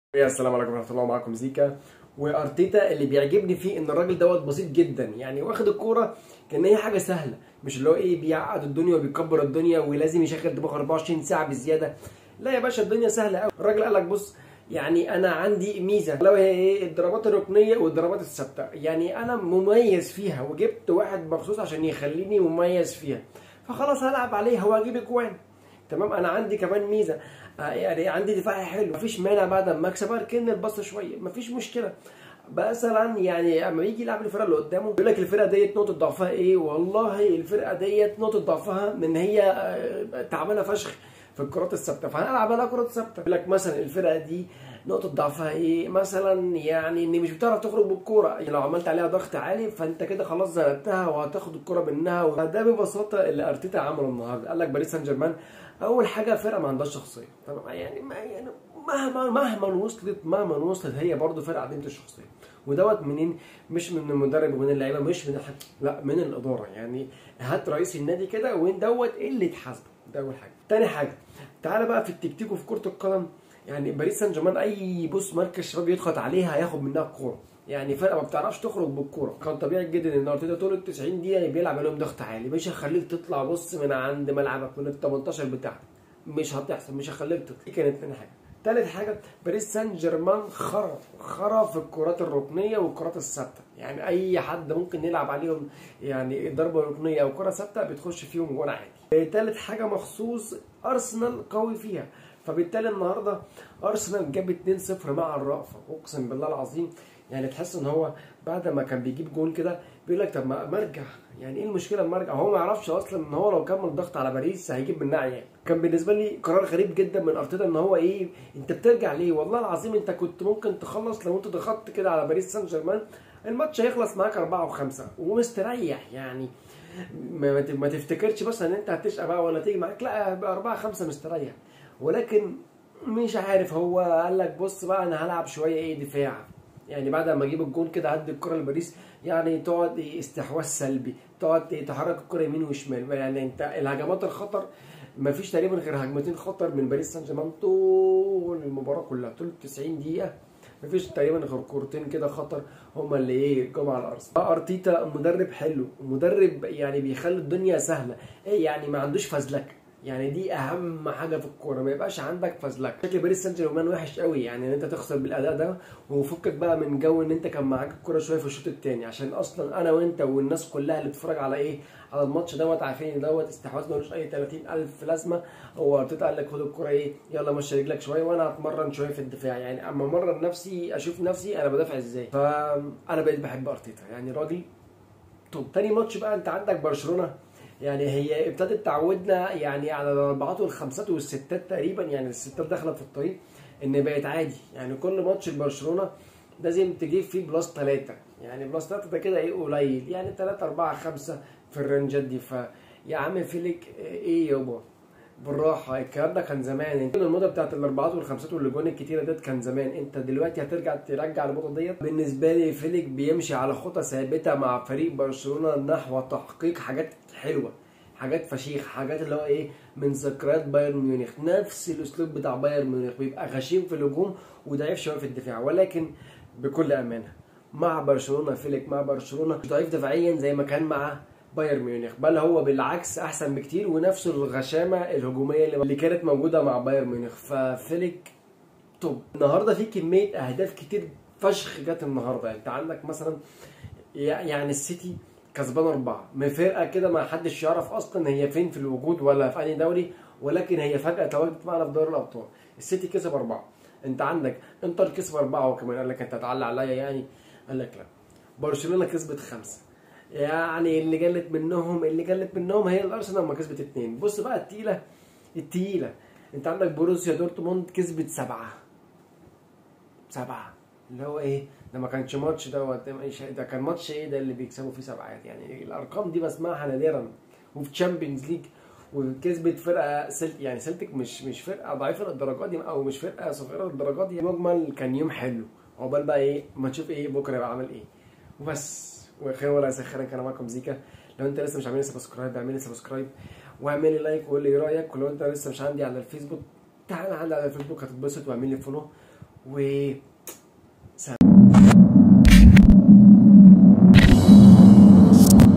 يا السلام عليكم ورحمه الله معاكم زيكا وارتيتا اللي بيعجبني فيه ان الراجل دوت بسيط جدا يعني واخد الكوره كان هي حاجه سهله مش اللي هو ايه بيعقد الدنيا وبيكبر الدنيا ولازم يشغل دماغه 24 ساعه بزياده لا يا باشا الدنيا سهله قوي الراجل قال لك بص يعني انا عندي ميزه لو هي ايه الضربات الركنيه والضربات الثابته يعني انا مميز فيها وجبت واحد مخصوص عشان يخليني مميز فيها فخلاص هلعب عليها واجيب اجوان تمام انا عندي كمان ميزه آه يعني عندي دفاعي حلو مفيش مانع بعد ما اكسب اركن الباص شويه مفيش مشكله مثلا يعني اما يجي يلعب الفرقه اللي قدامه يقول لك الفرقه ديت نقطه ضعفها ايه والله الفرقه ديت نقطه ضعفها ان هي آه، تعبانه فشخ في الكرات الثابته فهنلعب على كرات ثابته يقول لك مثلا الفرقه دي نقطة ضعفها ايه؟ مثلا يعني ان مش بتعرف تخرج بالكورة، يعني لو عملت عليها ضغط عالي فانت كده خلاص زنقتها وهتاخد الكورة منها فده ببساطة اللي ارتيتا عمله النهارده، قال لك باريس سان جيرمان اول حاجة فرقة ما عندهاش شخصية، تمام يعني ما يعني مهما مهما وصلت مهما وصلت هي برضه فرقة عديمة الشخصية، ودوت منين؟ مش من المدرب ومن اللعيبة مش من الحكم، لا من الإدارة، يعني هات رئيس النادي كده وين دوت ايه اللي تحاسبه، ده أول حاجة. تاني حاجة تعالى بقى في التكتيك وفي كرة القدم يعني باريس سان جيرمان اي بص مركز شباب يضغط عليها هياخد منها الكوره يعني فرقه ما بتعرفش تخرج بالكوره كان طبيعي جدا ان ارتيتا طول ال 90 دقيقه بيلعب عليهم ضغط عالي مش هيخليك تطلع بص من عند ملعبك من ال 18 بتاعك مش هتحصل مش هخليك تطلع دي كانت تاني حاجه تالت حاجه باريس سان جيرمان خرا خرا في الكرات الركنيه والكرات الثابته يعني اي حد ممكن يلعب عليهم يعني ضربه ركنيه او كره ثابته بتخش فيهم جون عادي تالت حاجه مخصوص ارسنال قوي فيها فبالتالي النهارده ارسنال جاب 2-0 مع الرأفة اقسم بالله العظيم يعني تحس ان هو بعد ما كان بيجيب جون كده بيقول لك طب ما ارجع يعني ايه المشكله اما ارجع هو ما يعرفش اصلا ان هو لو كمل ضغط على باريس هيجيب منها عيال كان بالنسبه لي قرار غريب جدا من ارتيتا ان هو ايه انت بترجع ليه والله العظيم انت كنت ممكن تخلص لو انت ضغطت كده على باريس سان جيرمان الماتش هيخلص معاك أربعة وخمسة ومستريح يعني ما ما تفتكرش بس ان انت هتشقى بقى ولا تيجي معاك لا أربعة خمسة مستريح ولكن مش عارف هو قال لك بص بقى انا هلعب شويه ايه دفاع يعني بعد ما اجيب الجون كده هدي الكره لباريس يعني تقعد إيه استحواذ سلبي تقعد إيه تحرك الكره يمين وشمال يعني انت الهجمات الخطر ما فيش تقريبا غير هجمتين خطر من باريس سان جيرمان طول المباراه كلها طول 90 دقيقه ما فيش تقريبا غير كورتين كده خطر هما اللي ايه جم على الارض ارتيتا مدرب حلو مدرب يعني بيخلي الدنيا سهله ايه يعني ما عندوش فزلكه يعني دي اهم حاجه في الكوره ما يبقاش عندك فزلك شكل باريس سان جيرمان وحش قوي يعني ان انت تخسر بالاداء ده وفكك بقى من جو ان انت كان معاك الكوره شويه في الشوط الثاني عشان اصلا انا وانت والناس كلها اللي بتتفرج على ايه على الماتش دوت عارفين ان دوت استحواذ ملوش اي 30000 لازمه هو ارتيتا قال لك خد الكوره ايه يلا مشي رجلك شويه وانا هتمرن شويه في الدفاع يعني اما امرن نفسي اشوف نفسي انا بدافع ازاي فانا بقيت بحب ارتيتا يعني راجل طب تاني ماتش بقى انت عندك برشلونه يعني هي ابتدت تعودنا يعني على الاربعات والخمسات والستات تقريبا يعني الستات داخله في الطريق ان بقت عادي يعني كل ماتش لبرشلونه لازم تجيب فيه بلس ثلاثة يعني بلس ثلاثة ده كده ايه قليل يعني ثلاثة أربعة خمسة في الرنجات دي ف يا عم فيلك ايه يابا بالراحة الكلام ده كان زمان انت الموضة بتاعت الاربعات والخمسات والاجوان الكتيرة ديت كان زمان انت دلوقتي هترجع ترجع الموضة ديت بالنسبة لي فيليك بيمشي على خطى ثابتة مع فريق برشلونة نحو تحقيق حاجات حلوة حاجات فشيخ حاجات اللي هو ايه من ذكريات بايرن ميونخ نفس الاسلوب بتاع بايرن ميونخ بيبقى غشيم في الهجوم وضعيف شويه في الدفاع ولكن بكل امانه مع برشلونه فيليك مع برشلونه ضعيف دفاعيا زي ما كان مع بايرن ميونخ بل هو بالعكس احسن بكتير ونفس الغشامه الهجوميه اللي كانت موجوده مع بايرن ميونخ ففيليك توب النهارده في كميه اهداف كتير فشخ جت النهارده انت عندك مثلا يعني السيتي كسبان أربعة من فرقة كده ما حدش يعرف أصلا هي فين في الوجود ولا في أي دوري ولكن هي فجأة تواجدت معنا في دوري الأبطال السيتي كسب أربعة أنت عندك انتر كسب أربعة وكمان قال لك أنت هتعلق عليا يعني قال لك لا برشلونة كسبت خمسة يعني اللي جلت منهم اللي جلت منهم هي الأرسنال ما كسبت اتنين بص بقى التقيلة التقيلة أنت عندك بروسيا دورتموند كسبت سبعة سبعة اللي هو ايه ده ما كانش ماتش دوت ده كان ماتش ايه ده اللي بيكسبوا فيه سبعات يعني الارقام دي بسمعها نادرا وفي تشامبيونز ليج وكسبت فرقه سلت يعني سلتك مش مش فرقه ضعيفه للدرجات دي او مش فرقه صغيره للدرجات دي مجمل كان يوم حلو عقبال بقى ايه ما نشوف ايه بكره يبقى عامل ايه وبس وخير ولا سخرا كان معاكم زيكا لو انت لسه مش عامل سبسكرايب اعمل لي سبسكرايب واعمل لي لايك وقول لي ايه رايك ولو انت لسه مش عندي على الفيسبوك تعالى عندي على الفيسبوك هتتبسط واعمل لي فولو و